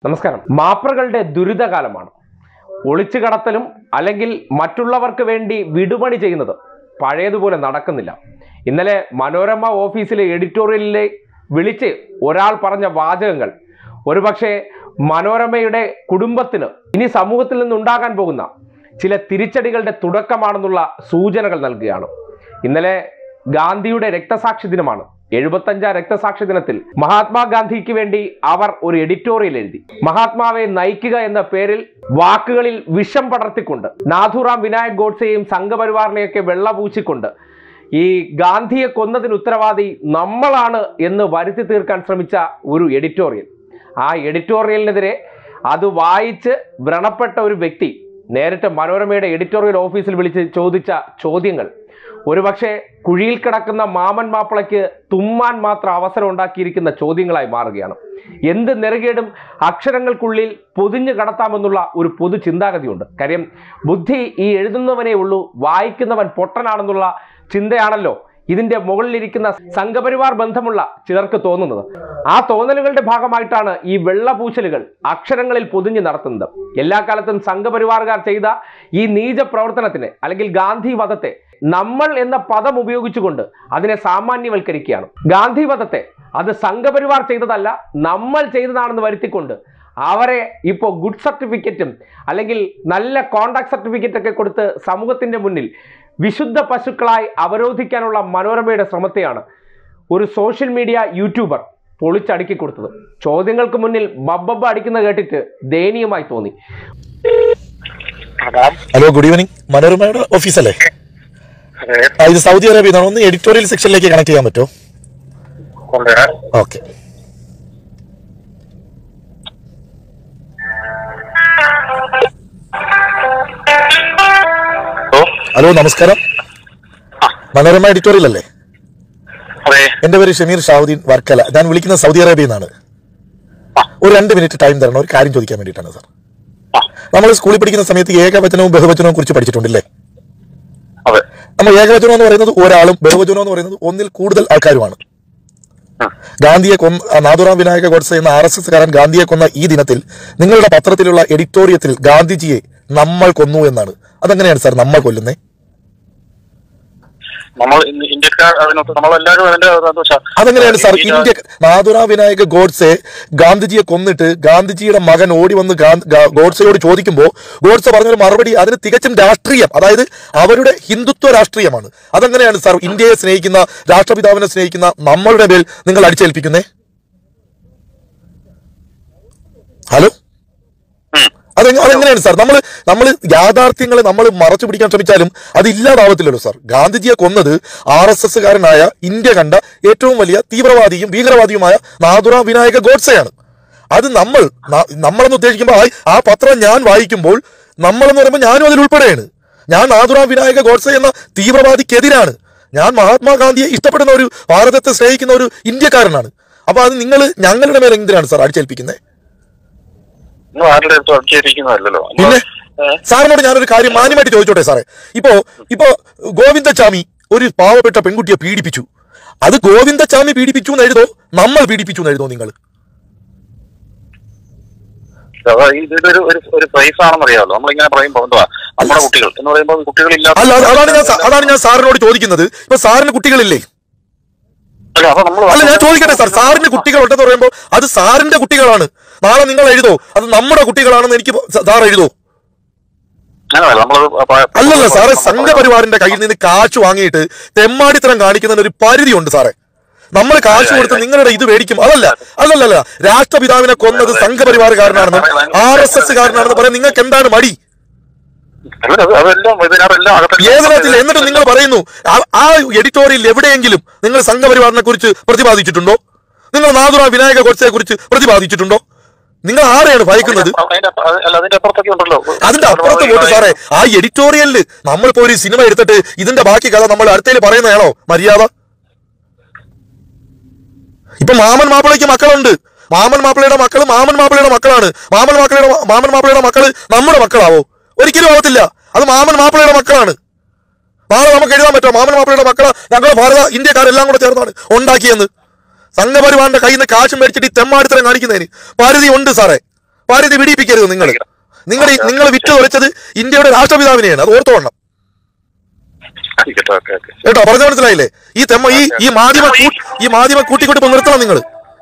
നമസ്കാരം മാപ്രകളുടെ ദുരിതകാലമാണ് ഒളിച്ചു കടത്തലും അല്ലെങ്കിൽ മറ്റുള്ളവർക്ക് വേണ്ടി വിടുപണി ചെയ്യുന്നത് പഴയതുപോലെ നടക്കുന്നില്ല ഇന്നലെ മനോരമ ഓഫീസിലെ എഡിറ്റോറിയലിലെ വിളിച്ച് ഒരാൾ പറഞ്ഞ വാചകങ്ങൾ ഒരുപക്ഷെ മനോരമയുടെ കുടുംബത്തിന് ഇനി സമൂഹത്തിൽ നിന്നുണ്ടാകാൻ പോകുന്ന ചില തിരിച്ചടികളുടെ തുടക്കമാണെന്നുള്ള സൂചനകൾ നൽകുകയാണ് ഇന്നലെ ഗാന്ധിയുടെ രക്തസാക്ഷി ദിനമാണ് എഴുപത്തഞ്ചാം രക്തസാക്ഷി ദിനത്തിൽ മഹാത്മാഗാന്ധിക്ക് വേണ്ടി അവർ ഒരു എഡിറ്റോറിയൽ എഴുതി മഹാത്മാവെ നയിക്കുക എന്ന പേരിൽ വാക്കുകളിൽ വിഷം പടർത്തിക്കൊണ്ട് നാഥുറാം വിനായക് ഗോഡ്സെയും സംഘപരിവാറിനെയൊക്കെ വെള്ളപൂച്ചിക്കൊണ്ട് ഈ ഗാന്ധിയെ കൊന്നതിന് ഉത്തരവാദി നമ്മളാണ് എന്ന് വരുത്തി തീർക്കാൻ ശ്രമിച്ച ഒരു എഡിറ്റോറിയൽ ആ എഡിറ്റോറിയലിനെതിരെ അത് വായിച്ച് വ്രണപ്പെട്ട ഒരു വ്യക്തി നേരിട്ട് മനോരമയുടെ എഡിറ്റോറിയൽ ഓഫീസിൽ വിളിച്ച് ചോദിച്ച ചോദ്യങ്ങൾ ഒരുപക്ഷെ കുഴിയിൽ കിടക്കുന്ന മാമൻ മാപ്പിളയ്ക്ക് തുമ്മാൻ മാത്രം അവസരം ഉണ്ടാക്കിയിരിക്കുന്ന ചോദ്യങ്ങളായി മാറുകയാണ് എന്ത് നെറുകേടും അക്ഷരങ്ങൾക്കുള്ളിൽ പൊതിഞ്ഞു കടത്താമെന്നുള്ള ഒരു പൊതു ചിന്താഗതിയുണ്ട് കാര്യം ബുദ്ധി ഈ എഴുതുന്നവനേ ഉള്ളൂ വായിക്കുന്നവൻ പൊട്ടനാണെന്നുള്ള ചിന്തയാണല്ലോ ഇതിന്റെ മുകളിലിരിക്കുന്ന സംഘപരിവാർ ബന്ധമുള്ള ചിലർക്ക് തോന്നുന്നത് ആ തോന്നലുകളുടെ ഭാഗമായിട്ടാണ് ഈ വെള്ളപൂശലുകൾ അക്ഷരങ്ങളിൽ പൊതിഞ്ഞു നടത്തുന്നത് എല്ലാ കാലത്തും സംഘപരിവാറുകാർ ചെയ്ത ഈ നീച പ്രവർത്തനത്തിന് അല്ലെങ്കിൽ ഗാന്ധി വധത്തെ നമ്മൾ എന്ന പദം ഉപയോഗിച്ചുകൊണ്ട് അതിനെ സാമാന്യവൽക്കരിക്കുകയാണ് ഗാന്ധി വധത്തെ അത് സംഘപരിവാർ ചെയ്തതല്ല നമ്മൾ ചെയ്തതാണെന്ന് വരുത്തിക്കൊണ്ട് അവരെ ഇപ്പോൾ ഗുഡ് സർട്ടിഫിക്കറ്റും അല്ലെങ്കിൽ നല്ല കോണ്ടാക്ട് സർട്ടിഫിക്കറ്റ് ഒക്കെ കൊടുത്ത് സമൂഹത്തിന്റെ മുന്നിൽ വിശുദ്ധ പശുക്കളായി അവരോധിക്കാനുള്ള മനോരമയുടെ ശ്രമത്തെയാണ് ഒരു സോഷ്യൽ മീഡിയ യൂട്യൂബർ പൊളിച്ചടുക്കി കൊടുത്തത് ചോദ്യങ്ങൾക്ക് മുന്നിൽ ബബ്ബബ്ബ അടിക്കുന്ന കേട്ടിട്ട് ദയനീയമായി തോന്നി അതാ ഹലോ ഗുഡ് ഈവനിങ് മനോരമയുടെ ഓഫീസല്ലേ അതെ ആ, ഇത് സൗദി അറേബ്യ എന്നാണ് ഒന്ന് എഡിറ്റോറിയൽ സെക്ഷനിലേക്ക് കണക്ട് ചെയ്യാൻ പറ്റുമോ കൊണ്ടുവരാൻ ഓക്കെ ഓ ഹലോ നമസ്കാരം മനോരമ എഡിറ്റോറിയൽ അല്ലേ അതെ എന്റെ പേര് ഷമീർ ഷാവുദ്ദീൻ വർക്കല ഞാൻ വിളിക്കുന്നത് സൗദി അറേബ്യയിൽ നിന്നാണ് ഒരു രണ്ട് മിനിറ്റ് ടൈം തരണം ഒരു കാര്യം ചോദിക്കാൻ വേണ്ടിയിട്ടാണ് സാർ ആ നമ്മൾ സ്കൂളിൽ പഠിക്കുന്ന സമയത്ത് ഏകവചനവും ബഹുവചനവും കുറിച്ച് പഠിച്ചിട്ടുണ്ടല്ലേ അതെ നമ്മൾ ഏകവചനം എന്ന് പറയുന്നത് ഒരാളും ബഹുവചനം എന്ന് പറയുന്നത് ഒന്നിൽ കൂടുതൽ ആൾക്കാരുമാണ് ഉം. ഗാന്ധിയെ കൊന്ന നാഥുറാം വിനായക ഗോഡ്സെ എന്ന ആർ എസ് എസ് കാരൻ ഗാന്ധിയെ കൊന്ന ഈ ദിനത്തിൽ നിങ്ങളുടെ പത്രത്തിലുള്ള എഡിറ്റോറിയത്തിൽ ഗാന്ധിജിയെ നമ്മൾ കൊന്നു എന്നാണ് അതെങ്ങനെയാണ് സാർ നമ്മൾ കൊല്ലുന്നേ നമ്മൾ ഇന്ന് ഇന്ത്യക്കാർ അതിനകത്ത് നമ്മളെല്ലാവരും അതിന്റെ എന്താ വെച്ചാ അതെങ്ങനെയാണ് sir India- India Nathuram Vinayak Godse ഗാന്ധിജിയെ കൊന്നിട്ട് ഗാന്ധിജിയുടെ മകൻ ഓടി വന്ന് ഗാ- ഗാ- ഗോഡ്സെയോട് ചോദിക്കുമ്പോൾ ഗോഡ്സെ പറഞ്ഞൊരു മറുപടി അതിന് തികച്ചും രാഷ്ട്രീയം അതായത് അവരുടെ ഹിന്ദുത്വ രാഷ്ട്രീയമാണ് അതെങ്ങനെയാണ് സാർ ഇന്ത്യയെ സ്നേഹിക്കുന്ന രാഷ്ട്രപിതാവിനെ സ്നേഹിക്കുന്ന നമ്മളുടെ മേൽ നിങ്ങൾ അടിച്ചേൽപ്പിക്കുന്നേ ഹലോ ഉം. അതെങ്ങ അതെങ്ങനെയാണ് സാർ നമ്മൾ നമ്മൾ യാഥാർത്ഥ്യങ്ങളെ നമ്മൾ മറച്ചു പിടിക്കാൻ ശ്രമിച്ചാലും അത് ഇല്ലാതാവത്തില്ലല്ലോ സാർ ഗാന്ധിജിയെ കൊന്നത് ആർ എസ് എസ് കാരനായ ഇന്ത്യ കണ്ട ഏറ്റവും വലിയ തീവ്രവാദിയും ഭീകരവാദിയുമായ നാഥുറാം വിനായക ഗോഡ്സെയാണ് അത് നമ്മൾ ന- നമ്മളെന്ന് ഉദ്ദേശിക്കുമ്പോൾ ആ- ആ പത്രം ഞാൻ വായിക്കുമ്പോൾ നമ്മളെന്ന് പറയുമ്പോൾ ഞാനും അതിൽ ഉൾപ്പെടെയാണ് ഞാൻ നാഥുറാം വിനായക ഗോഡ്സെ എന്ന തീവ്രവാദിക്കെതിരാണ് ഞാൻ മഹാത്മാഗാന്ധിയെ ഇഷ്ടപ്പെടുന്ന ഒരു ഭാരതത്തെ സ്നേഹിക്കുന്ന ഒരു ഇന്ത്യക്കാരനാണ് അപ്പൊ അത് നിങ്ങൾ ഞങ്ങളുടെ മേലെ എന്തിനാണ് സാർ അടിച്ചേൽപ്പിക്കുന്നത് നിങ്ങൾ ആരുടെ അടുത്തും അടിച്ചിരിക്കുന്നതല്ലോ പിന്നെ സാറിനോട് ഞാനൊരു കാര്യം മാന്യമായിട്ട് ചോദിച്ചോട്ടെ സാറേ ഇപ്പോ ഇപ്പോ ഗോവിന്ദചാമി ഒരു പാവപ്പെട്ട പെൺകുട്ടിയെ പീഡിപ്പിച്ചു അത് ഗോവിന്ദചാമി പീഡിപ്പിച്ചു എന്ന് എഴുതോ നമ്മൾ പീഡിപ്പിച്ചു എന്ന് എഴുതോ നിങ്ങൾ ഇതൊരു ഒരു ഒരു പ്രൈസ് ആണെന്ന് അറിയാമല്ലോ നമ്മളിങ്ങനെ പറയുമ്പോൾ എന്തുവാ നമ്മുടെ കുട്ടികൾ എന്ന് പറയുമ്പോൾ കുട്ടികളില്ലാത്ത അല്ല അത് അതാണ് ഞാൻ സാ- അതാണ് ഞാൻ സാറിനോട് ചോദിക്കുന്നത് ഇപ്പൊ സാറിന് കുട്ടികളില്ലേ അല്ല അപ്പൊ നമ്മൾ അല്ല ഞാൻ ചോദിക്കട്ടെ സാർ സാറിന് കുട്ടികളുണ്ടെന്ന് പറയുമ്പോൾ അത് സാറിന്റെ കുട്ടികളാണ് നാളെ നിങ്ങൾ എഴുതോ അത് നമ്മുടെ കുട്ടികളാണെന്ന് എനിക്ക് സാർ എഴുതോ അങ്ങനെയല്ല നമ്മളത് പ- അല്ലല്ല സാറേ നമ്മൾ സംഘപരിവാറിന്റെ കയ്യിൽ നിന്ന് കാശ് വാങ്ങിയിട്ട് തെമ്മാടിത്തരം കാണിക്കുന്നതിന് ഒരു പരിധിയുണ്ട് സാറേ നമ്മൾ കാശ് കൊടുത്ത് നിങ്ങളുടെ ഇത് മേടിക്കും അതല്ല അല്ലല്ല രാഷ്ട്രപിതാവിനെ കൊന്നത് സംഘപരിവാറുകാരനാണെന്നും ആർ എസ് എസ് കാരനാണെന്ന് പറയാൻ നിങ്ങൾക്ക് എന്താണ് മടി അല്ല, അത് അതെല്ലാം ഇതിനകത്തെല്ലാം അകത്ത് ഏതിനകത്തില്ല എന്നിട്ട് നിങ്ങൾ പറയുന്നു ആ- ആ എഡിറ്റോറിയൽ എവിടെയെങ്കിലും നിങ്ങൾ സംഘപരിവാറിനെ കുറിച്ച് പ്രതിപാദിച്ചിട്ടുണ്ടോ നിങ്ങൾ നാദുറ വിനായക ഗോഡ്സയെ കുറിച്ച് പ്രതിപാദിച്ചിട്ടുണ്ടോ നിങ്ങൾ ആരെയാണ് ഭയക്കുന്നത് അതിന്റെ അപ്പ- അല്ല അതിന്റെ അപ്പുറത്തൊക്കെ ഉണ്ടല്ലോ അതിന്റെ അപ്പുറത്ത് പോയിട്ട് സാറേ ആ എഡിറ്റോറിയലില് നമ്മളിപ്പോ ഒരു സിനിമ എടുത്തിട്ട് ഇതിന്റെ ബാക്കി കഥ നമ്മൾ അടുത്തേൽ പറയുന്നതാണോ മര്യാദ ഇപ്പൊ മാമൻ മാപ്പിളയ്ക്ക് മക്കളുണ്ട് മാമൻ മാപ്പിളയുടെ മക്കൾ മാമൻ മാപ്പിളയുടെ മക്കളാണ് മാമൻ മാപ്പിളയുടെ മാമൻ മാപ്പിളയുടെ മക്കള് നമ്മുടെ മക്കളാവോ ഒരിക്കലും ആവത്തില്ല അത് മാമൻ മാപ്പിളയുടെ മക്കളാണ് നാളെ നമുക്ക് എഴുതാൻ പറ്റുമോ മാമൻ മാപ്പിളയുടെ മക്കളെ ഞങ്ങൾ ഭാരത ഇന്ത്യക്കാരെല്ലാം കൂടെ ചേർന്നാണ് ഉണ്ടാക്കിയെന്ന് സംഘപരിവാറിന്റെ കയ്യിൽ നിന്ന് കാശും മേടിച്ചിട്ട് ഈ തെമ്മാടിത്തരം കാണിക്കുന്നതിന് പരിധി ഉണ്ട് സാറേ പാരിതി വിടിയിപ്പിക്കരുത് നിങ്ങൾ നിങ്ങൾ നിങ്ങൾ വിറ്റ് തുറച്ചത് ഇന്ത്യയുടെ രാഷ്ട്രപിതാവിനെയാണ് അത് ഓർത്തോണം ആയിക്കോട്ടെ ഓക്കെ ഓക്കെ കേട്ടോ പറഞ്ഞ മനസ്സിലായില്ലേ ഈ തെമ്മ ഈ ഈ മാധ്യമ കൂ- ഈ മാധ്യമ കൂട്ടിക്കൂട്ടി ഇപ്പൊ നിർത്തണം നിങ്ങൾ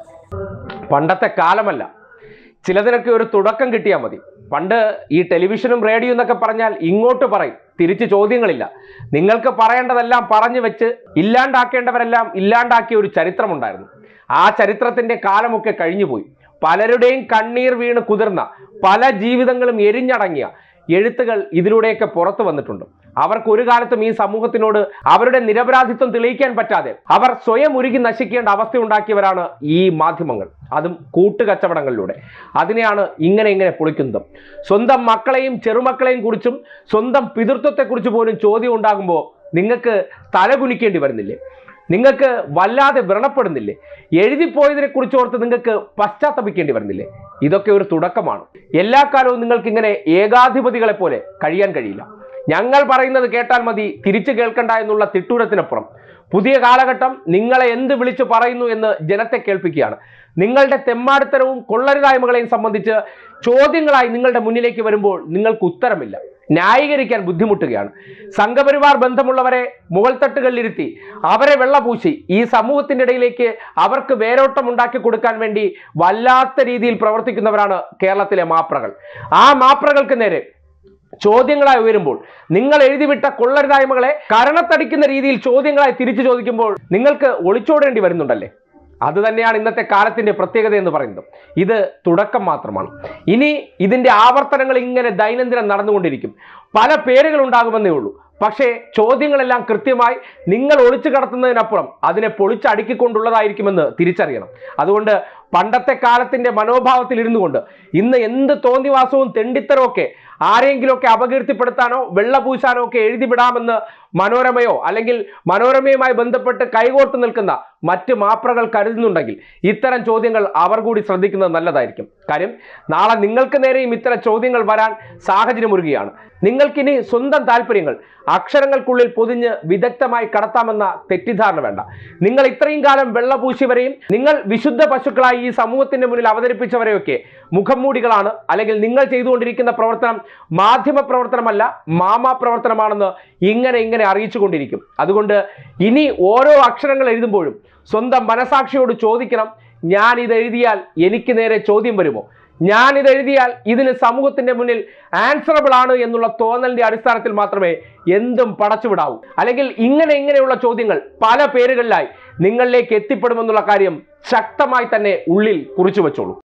പണ്ടത്തെ കാലമല്ല ചിലതിനൊക്കെ ഒരു തുടക്കം കിട്ടിയാൽ മതി പണ്ട് ഈ ടെലിവിഷനും റേഡിയോ എന്നൊക്കെ പറഞ്ഞാൽ ഇങ്ങോട്ട് പറയും തിരിച്ച് ചോദ്യങ്ങളില്ല നിങ്ങൾക്ക് പറയേണ്ടതെല്ലാം പറഞ്ഞു വെച്ച് ഇല്ലാണ്ടാക്കേണ്ടവരെല്ലാം ഇല്ലാണ്ടാക്കിയ ഒരു ചരിത്രമുണ്ടായിരുന്നു ആ ചരിത്രത്തിന്റെ കാലമൊക്കെ കഴിഞ്ഞുപോയി പലരുടെയും കണ്ണീർ വീണ് കുതിർന്ന പല ജീവിതങ്ങളും എരിഞ്ഞടങ്ങിയ എഴുത്തുകൾ ഇതിലൂടെയൊക്കെ പുറത്തു വന്നിട്ടുണ്ട് അവർക്ക് ഒരു കാലത്തും ഈ സമൂഹത്തിനോട് അവരുടെ നിരപരാധിത്വം തെളിയിക്കാൻ പറ്റാതെ അവർ സ്വയം ഉരുകി നശിക്കേണ്ട അവസ്ഥ ഉണ്ടാക്കിയവരാണ് ഈ മാധ്യമങ്ങൾ അതും കൂട്ടുകച്ചവടങ്ങളിലൂടെ അതിനെയാണ് ഇങ്ങനെ ഇങ്ങനെ പൊളിക്കുന്നത് സ്വന്തം മക്കളെയും ചെറുമക്കളെയും കുറിച്ചും സ്വന്തം പിതൃത്വത്തെക്കുറിച്ച് പോലും ചോദ്യം ഉണ്ടാകുമ്പോൾ നിങ്ങൾക്ക് തലകുനിക്കേണ്ടി വരുന്നില്ലേ നിങ്ങൾക്ക് വല്ലാതെ വ്രണപ്പെടുന്നില്ലേ എഴുതിപ്പോയതിനെ കുറിച്ച് ഓർത്ത് നിങ്ങൾക്ക് പശ്ചാത്തപിക്കേണ്ടി വരുന്നില്ലേ ഇതൊക്കെ ഒരു തുടക്കമാണ് എല്ലാ കാലവും നിങ്ങൾക്ക് ഇങ്ങനെ ഏകാധിപതികളെ പോലെ കഴിയാൻ കഴിയില്ല ഞങ്ങൾ പറയുന്നത് കേട്ടാൽ മതി തിരിച്ചു കേൾക്കണ്ട എന്നുള്ള തിട്ടൂരത്തിനപ്പുറം പുതിയ കാലഘട്ടം നിങ്ങളെ എന്ത് വിളിച്ചു പറയുന്നു എന്ന് ജനത്തെ കേൾപ്പിക്കുകയാണ് നിങ്ങളുടെ തെമ്മാടിത്തരവും കൊള്ളരുതായ്മകളെയും സംബന്ധിച്ച് ചോദ്യങ്ങളായി നിങ്ങളുടെ മുന്നിലേക്ക് വരുമ്പോൾ നിങ്ങൾക്ക് ഉത്തരമില്ല ന്യായീകരിക്കാൻ ബുദ്ധിമുട്ടുകയാണ് സംഘപരിവാർ ബന്ധമുള്ളവരെ മുകൾ തട്ടുകളിലിരുത്തി അവരെ വെള്ളപൂശി ഈ സമൂഹത്തിന്റെ ഇടയിലേക്ക് അവർക്ക് വേരോട്ടം ഉണ്ടാക്കി കൊടുക്കാൻ വേണ്ടി വല്ലാത്ത രീതിയിൽ പ്രവർത്തിക്കുന്നവരാണ് കേരളത്തിലെ മാപ്രകൾ ആ മാപ്രകൾക്ക് നേരെ ചോദ്യങ്ങളായി ഉയരുമ്പോൾ നിങ്ങൾ എഴുതിവിട്ട കൊള്ളരുതായ്മകളെ കരണത്തടിക്കുന്ന രീതിയിൽ ചോദ്യങ്ങളായി തിരിച്ചു ചോദിക്കുമ്പോൾ നിങ്ങൾക്ക് ഒളിച്ചോടേണ്ടി വരുന്നുണ്ടല്ലേ അത് തന്നെയാണ് ഇന്നത്തെ കാലത്തിന്റെ പ്രത്യേകത എന്ന് പറയുന്നത് ഇത് തുടക്കം മാത്രമാണ് ഇനി ഇതിന്റെ ആവർത്തനങ്ങൾ ഇങ്ങനെ ദൈനംദിനം നടന്നുകൊണ്ടിരിക്കും പല പേരുകൾ ഉണ്ടാകുമെന്നേ ഉള്ളൂ പക്ഷേ ചോദ്യങ്ങളെല്ലാം കൃത്യമായി നിങ്ങൾ ഒളിച്ചു കടത്തുന്നതിനപ്പുറം അതിനെ പൊളിച്ചടുക്കിക്കൊണ്ടുള്ളതായിരിക്കുമെന്ന് തിരിച്ചറിയണം അതുകൊണ്ട് പണ്ടത്തെ കാലത്തിന്റെ മനോഭാവത്തിൽ ഇരുന്നു കൊണ്ട് ഇന്ന് എന്ത് തോന്നിവാസവും തെണ്ടിത്തരമൊക്കെ ആരെങ്കിലുമൊക്കെ അപകീർത്തിപ്പെടുത്താനോ വെള്ളപൂശാനോ ഒക്കെ എഴുതി വിടാമെന്ന് മനോരമയോ അല്ലെങ്കിൽ മനോരമയുമായി ബന്ധപ്പെട്ട് കൈകോർത്ത് നിൽക്കുന്ന മറ്റ് മാപ്രകൾ കരുതുന്നുണ്ടെങ്കിൽ ഇത്തരം ചോദ്യങ്ങൾ അവർ കൂടി ശ്രദ്ധിക്കുന്നത് നല്ലതായിരിക്കും കാര്യം നാളെ നിങ്ങൾക്ക് നേരെയും ഇത്തരം ചോദ്യങ്ങൾ വരാൻ സാഹചര്യമൊരുകയാണ് നിങ്ങൾക്കിനി സ്വന്തം താല്പര്യങ്ങൾ അക്ഷരങ്ങൾക്കുള്ളിൽ പൊതിഞ്ഞ് വിദഗ്ധമായി കടത്താമെന്ന തെറ്റിദ്ധാരണ വേണ്ട നിങ്ങൾ ഇത്രയും കാലം വെള്ളപൂശിയവരെയും നിങ്ങൾ വിശുദ്ധ പശുക്കളായി ഈ സമൂഹത്തിന്റെ മുന്നിൽ അവതരിപ്പിച്ചവരെയൊക്കെ മുഖംമൂടികളാണ് അല്ലെങ്കിൽ നിങ്ങൾ ചെയ്തുകൊണ്ടിരിക്കുന്ന പ്രവർത്തനം മാധ്യമ പ്രവർത്തനമല്ല മാമാ പ്രവർത്തനമാണെന്ന് ഇങ്ങനെ ഇങ്ങനെ അറിയിച്ചു കൊണ്ടിരിക്കും അതുകൊണ്ട് ഇനി ഓരോ അക്ഷരങ്ങൾ എഴുതുമ്പോഴും സ്വന്തം മനസാക്ഷിയോട് ചോദിക്കണം ഞാൻ ഇത് എഴുതിയാൽ എനിക്ക് നേരെ ചോദ്യം വരുമോ ഞാൻ ഇത് എഴുതിയാൽ ഇതിന് സമൂഹത്തിന്റെ മുന്നിൽ ആൻസറബിൾ ആണ് എന്നുള്ള തോന്നലിന്റെ അടിസ്ഥാനത്തിൽ മാത്രമേ എന്തും പടച്ചുവിടാവൂ അല്ലെങ്കിൽ ഇങ്ങനെ ഇങ്ങനെയുള്ള ചോദ്യങ്ങൾ പല പേരുകളിലായി നിങ്ങളിലേക്ക് എത്തിപ്പെടുമെന്നുള്ള കാര്യം ശക്തമായി തന്നെ ഉള്ളിൽ കുറിച്ചു വെച്ചോളൂ